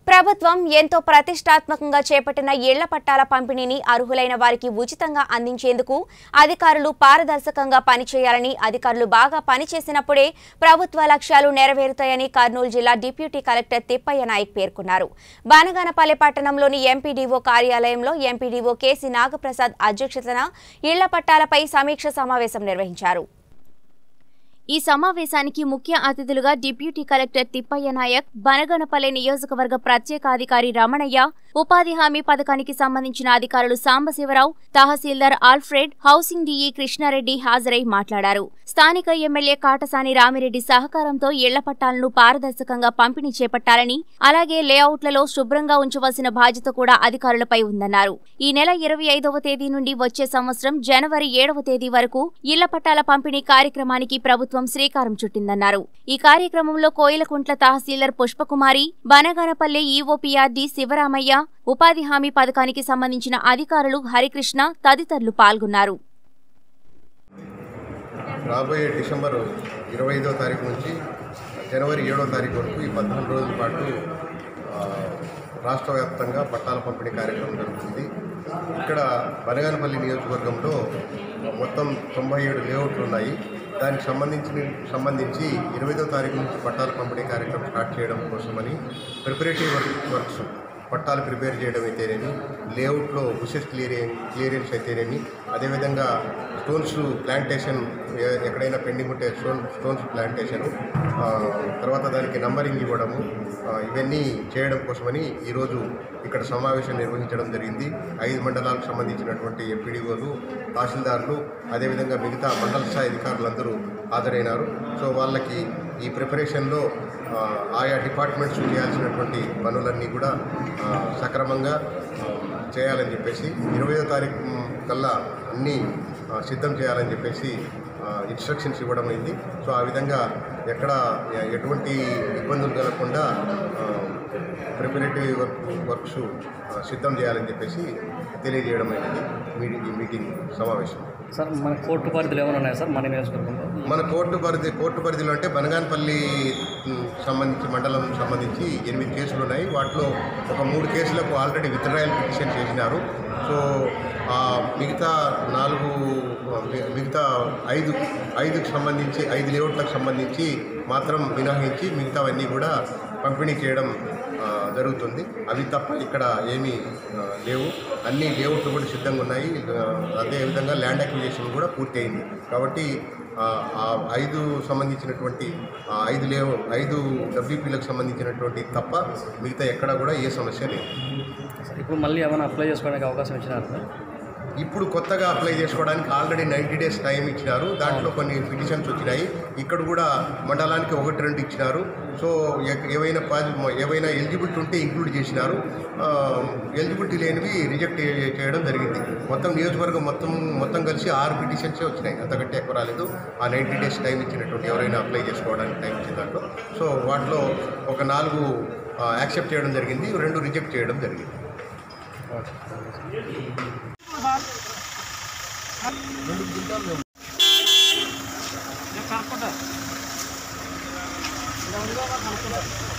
ప్రభుత్వం ఎంతో ప్రతిష్టాత్మకంగా చేపట్టిన ఇళ్ల పట్టాల పంపిణీని అర్హులైన వారికి ఉచితంగా అందించేందుకు అధికారులు పారదర్శకంగా పనిచేయాలని అధికారులు బాగా పనిచేసినప్పుడే ప్రభుత్వ లక్ష్యాలు నెరవేరుతాయని కర్నూలు జిల్లా డిప్యూటీ కలెక్టర్ తిప్పయ్య నాయక్ పేర్కొన్నారు బానగానపల్లె పట్టణంలోని ఎంపీడీఓ కార్యాలయంలో ఎంపీడీఓ కేసీ నాగప్రసాద్ అధ్యక్షతన ఇళ్ల పట్టాలపై సమీక్ష సమావేశం నిర్వహించారు ఈ సమావేశానికి ముఖ్య అతిథులుగా డిప్యూటీ కలెక్టర్ తిప్పయ్య నాయక్ బనగనపల్లె నియోజకవర్గ ప్రత్యేకాధికారి రమణయ్య ఉపాధి హామీ పథకానికి సంబంధించిన అధికారులు Sambasivarao tahsildar Alfred housing DE Krishnareddy హాజరై మాట్లాడారు స్థానిక ఎమ్మెల్యే కాటసాని రామిరెడ్డి సహకారంతో ఇళ్ల పట్టాలను పారదర్శకంగా పంపిణీ చేపట్టాలని అలాగే లేఅవుట్లలో శుభ్రంగా ఉంచవలసిన బాధ్యత కూడా అధికారులపై ఉందన్నారు ఈ నెల ఇరవై ఐదవ తేదీ నుండి వచ్చే సంవత్సరం జనవరి ఏడవ తేదీ వరకు ఇళ్ల పట్టాల పంపిణీ కార్యక్రమానికి ప్రభుత్వం శ్రీకారం చుట్టిందన్నారు ఈ కార్యక్రమంలో కోయిలకుంట్ల తహసీల్దార్ పుష్పకుమారి బనగానపల్లె ఈఓపీఆర్డీ శివరామయ్య ఉపాధి హామీ పథకానికి సంబంధించిన అధికారులు హరికృష్ణ తదితరులు పాల్గొన్నారు రాబోయే డిసెంబర్ ఇరవై ఐదో తారీఖు నుంచి జనవరి ఏడో తారీఖు వరకు ఈ పద్నాలుగు రోజుల పాటు ఆ, రాష్ట్ర వ్యాప్తంగా పట్టాల పంపిణీ కార్యక్రమం జరుగుతుంది ఇక్కడ బనగానపల్లి నియోజకవర్గంలో మొత్తం తొంభై ఏడు లేఅవుట్లు ఉన్నాయి దానికి సంబంధించి సంబంధించి ఇరవైదో తారీఖు నుంచి పట్టాల పంపిణీ కార్యక్రమం స్టార్ట్ చేయడం కోసమని ప్రిపరేటివ్ వర్క్ వర్క్స్ పట్టాలు ప్రిపేర్ చేయడం అయితేనేమి లేఅవుట్లో బుషెస్ క్లియరింగ్ క్లియరెన్స్ అయితేనేమి అదేవిధంగా స్టోన్స్ ప్లాంటేషన్ ఎ- ఎక్కడైనా పెండింగ్ ఉంటే స్టోన్ స్టోన్స్ ప్లాంటేషన్ తర్వాత దానికి నంబరింగ్ ఇవ్వడము ఆ, ఇవన్నీ చేయడం కోసమని ఈరోజు ఇక్కడ సమావేశం నిర్వహించడం జరిగింది ఐదు మండలాలకు సంబంధించినటువంటి ఎంపీడీఓలు తహసీల్దార్లు అదేవిధంగా మిగతా మండల స్థాయి అధికారులందరూ హాజరైనారు సో వాళ్ళకి ఈ ప్రిపరేషన్లో ఆ, ఆయా డిపార్ట్మెంట్స్ చేయాల్సినటువంటి పనులన్నీ కూడా ఆ, సక్రమంగా ఆ, చేయాలని చెప్పేసి ఇరవయో తారీఖు కల్లా అన్నీ ఆ, సిద్ధం చేయాలని చెప్పేసి ఇన్స్ట్రక్షన్స్ ఇవ్వడం అయింది సో ఆ విధంగా ఎక్కడ ఎ- ఎటువంటి ఇబ్బందులు కలగకుండా ప్రిపరేటరీ వర్క్ వర్క్స్ ఆ, సిద్ధం చేయాలని చెప్పేసి తెలియజేయడం అయింది మీటింగ్ ఈ మీటింగ్ సమావేశం సార్ మన కోర్టు పరిధిలో ఏమైనా ఉన్నాయా సార్ మన నియోజకవర్గంలో మన కోర్టు పరిధి కోర్టు పరిధిలో అంటే బనగానపల్లి మ్, సంబంధించి మండలం సంబంధించి ఎనిమిది కేసులు ఉన్నాయి వాటిలో ఒక మూడు కేసులకు ఆల్రెడీ విత్డ్రాయల్ పిటిషన్ చేసినారు సో ఆ, మిగతా నాలుగు మి- మిగతా ఐదు ఐదుకు సంబంధించి ఐదు లేఅవుట్లకు సంబంధించి మాత్రం మినహాయించి మిగతావన్నీ కూడా పంపిణీ చేయడం ఆ, జరుగుతుంది అవి తప్ప ఇక్కడ ఏమీ ఆ, లేవు అన్ని లేఅవుట్లు కూడా సిద్ధంగా ఉన్నాయి ఆ, అదేవిధంగా ల్యాండ్ అక్విజిషన్ కూడా పూర్తి అయింది కాబట్టి ఆ, ఆ ఐదు సంబంధించినటువంటి ఆ ఐదు లేవు ఐదు డబ్ల్యూపీలకు సంబంధించినటువంటి తప్ప మిగతా ఎక్కడ కూడా ఏ సమస్య లేదు ఇప్పుడు మళ్ళీ ఏమైనా అప్లై చేసుకోవడానికి అవకాశం ఇచ్చినారు సార్ ఇప్పుడు కొత్తగా అప్లై చేసుకోవడానికి ఆల్రెడీ నైంటీ డేస్ టైం ఇచ్చినారు దాంట్లో కొన్ని పిటిషన్స్ వచ్చినాయి ఇక్కడ కూడా మండలానికి ఒకటి రెండు ఇచ్చినారు సో ఎ- ఏవైనా పాజి ఏవైనా ఎలిజిబిలిటీ ఉంటే ఇంక్లూడ్ చేసినారు ఎలిజిబిలిటీ లేనివి రిజెక్ట్ చేయడం జరిగింది మొత్తం నియోజకవర్గం మొత్తం మొత్తం కలిసి ఆరు పిటిషన్సే వచ్చినాయి అంతకంటే ఎక్కువ రాలేదు ఆ నైంటీ డేస్ టైం ఇచ్చినటువంటి ఎవరైనా అప్లై చేసుకోవడానికి టైం ఇచ్చిన దాంట్లో సో వాటిలో ఒక నాలుగు యాక్సెప్ట్ చేయడం జరిగింది రెండు రిజెక్ట్ చేయడం జరిగింది కనుక్కుంటా